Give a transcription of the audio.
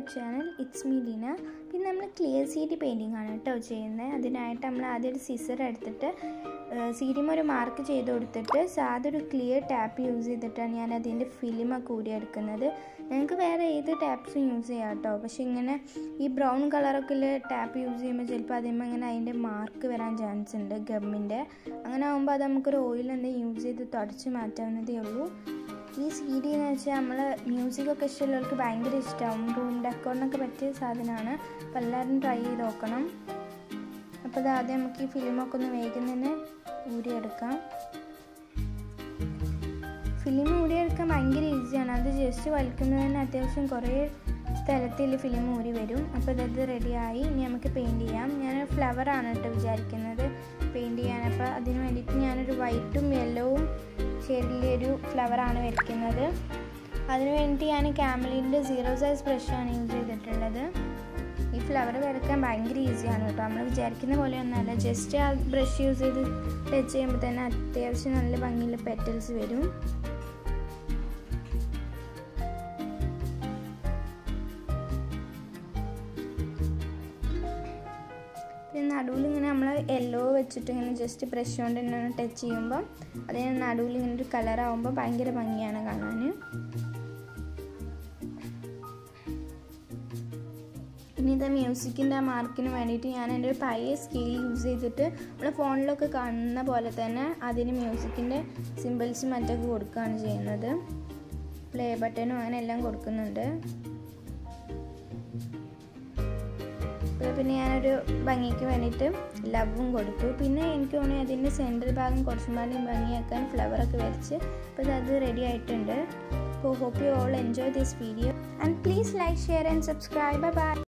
YouTube channel it's me Leena പിന്നെ നമ്മൾ clear C D painting ആണ് കേട്ടോ ചെയ്യുന്നത് അതിനായിട്ട് നമ്മൾ ആദ്യം ഒരു സിസർ എടുത്തിട്ട് സി ഡിമ ഒരു മാർക്ക് ചെയ്ത് കൊടുത്തിട്ട് സാധാ ഒരു ക്ലിയർ ടാപ്പ് യൂസ് ചെയ്തിട്ടാണ് ഞാൻ അതിൻ്റെ ഫിലിമൊക്കെ ഊരിയെടുക്കുന്നത് നിങ്ങൾക്ക് വേറെ ഏത് ടാപ്സും യൂസ് ചെയ്യാം കേട്ടോ പക്ഷേ ഇങ്ങനെ ഈ ബ്രൗൺ കളറൊക്കെ ഉള്ള ടാപ്പ് യൂസ് ചെയ്യുമ്പോൾ ചിലപ്പോൾ അതിന്മേൽ ഇങ്ങനെ അതിൻ്റെ മാർക്ക് വരാൻ ചാൻസ് ഉണ്ട് ഗമ്മിൻ്റെ അങ്ങനെ ആകുമ്പോൾ അത് നമുക്കൊരു ഓയിൽ എന്തെങ്കിലും യൂസ് ചെയ്ത് തുടച്ച് മാറ്റാവുന്നതേ ഉള്ളൂ ഈ സി ഡി എന്ന് വെച്ചാൽ നമ്മൾ മ്യൂസിക്കൊക്കെ ഇഷ്ടമുള്ളവർക്ക് ഭയങ്കര ഇഷ്ടമാവും റൂം ഡെക്കോറിനൊക്കെ പറ്റിയ സാധനമാണ് അപ്പോൾ എല്ലാവരും ട്രൈ ചെയ്ത് നോക്കണം അപ്പോൾ അത് ആദ്യം നമുക്ക് ഈ ഫിലിമൊക്കെ ഒന്ന് വേഗം തന്നെ ഊരിയെടുക്കാം ഫിലിം ഊരിയെടുക്കാൻ ഭയങ്കര ഈസിയാണ് അത് ജസ്റ്റ് വലിക്കുന്നതിന് അത്യാവശ്യം കുറേ സ്ഥലത്തിൽ ഫിലിം ഊരി വരും അപ്പോൾ ഇതത് റെഡിയായി ഇനി നമുക്ക് പെയിൻറ്റ് ചെയ്യാം ഞാൻ ഫ്ലവറാണ് കേട്ടോ വിചാരിക്കുന്നത് പെയിൻറ്റ് ചെയ്യാൻ അപ്പോൾ അതിന് വേണ്ടിയിട്ട് ഞാനൊരു വൈറ്റും യെല്ലോവും ഷെയ്ഡിലൊരു ഫ്ലവറാണ് വരയ്ക്കുന്നത് അതിന് വേണ്ടി ഞാൻ ക്യാമലിൻ്റെ സീറോ സൈസ് ബ്രഷാണ് യൂസ് ചെയ്തിട്ടുള്ളത് ഈ ഫ്ലവർ വരയ്ക്കാൻ ഭയങ്കര ഈസിയാണ് കേട്ടോ നമ്മൾ വിചാരിക്കുന്ന പോലെയൊന്നുമല്ല ജസ്റ്റ് ആ ബ്രഷ് യൂസ് ചെയ്ത് ടച്ച് ചെയ്യുമ്പോൾ തന്നെ അത്യാവശ്യം നല്ല ഭംഗിയുള്ള പെറ്റൽസ് വരും പിന്നെ നടുവിൽ ഇങ്ങനെ നമ്മൾ യെല്ലോ വെച്ചിട്ട് ഇങ്ങനെ ജസ്റ്റ് ബ്രഷ് കൊണ്ട് തന്നെ ടച്ച് ചെയ്യുമ്പോൾ അതിന് നടുവിൽ ഇങ്ങനെ ഒരു കളറാകുമ്പോൾ ഭയങ്കര ഭംഗിയാണ് കാണാൻ ഇനി ഇത് മ്യൂസിക്കിൻ്റെ ആ മാർക്കിന് വേണ്ടിയിട്ട് ഞാൻ എൻ്റെ ഒരു പഴയ സ്കെയിൽ യൂസ് ചെയ്തിട്ട് നമ്മൾ ഫോണിലൊക്കെ കാണുന്ന പോലെ തന്നെ അതിന് മ്യൂസിക്കിൻ്റെ സിമ്പിൾസും മറ്റൊക്കെ കൊടുക്കുകയാണ് ചെയ്യുന്നത് പ്ലേ ബട്ടനും അങ്ങനെ എല്ലാം കൊടുക്കുന്നുണ്ട് പിന്നെ ഞാനൊരു ഭംഗിക്ക് വേണ്ടിയിട്ട് ലവും കൊടുത്തു പിന്നെ എനിക്ക് തോന്നി അതിൻ്റെ സെൻറ്റർ ഭാഗം കുറച്ചും പാടി ഭംഗിയാക്കാൻ ഫ്ലവറൊക്കെ വരച്ച് അപ്പോൾ അത് റെഡി ആയിട്ടുണ്ട് അപ്പോൾ hope you all enjoy this video and please like share and subscribe by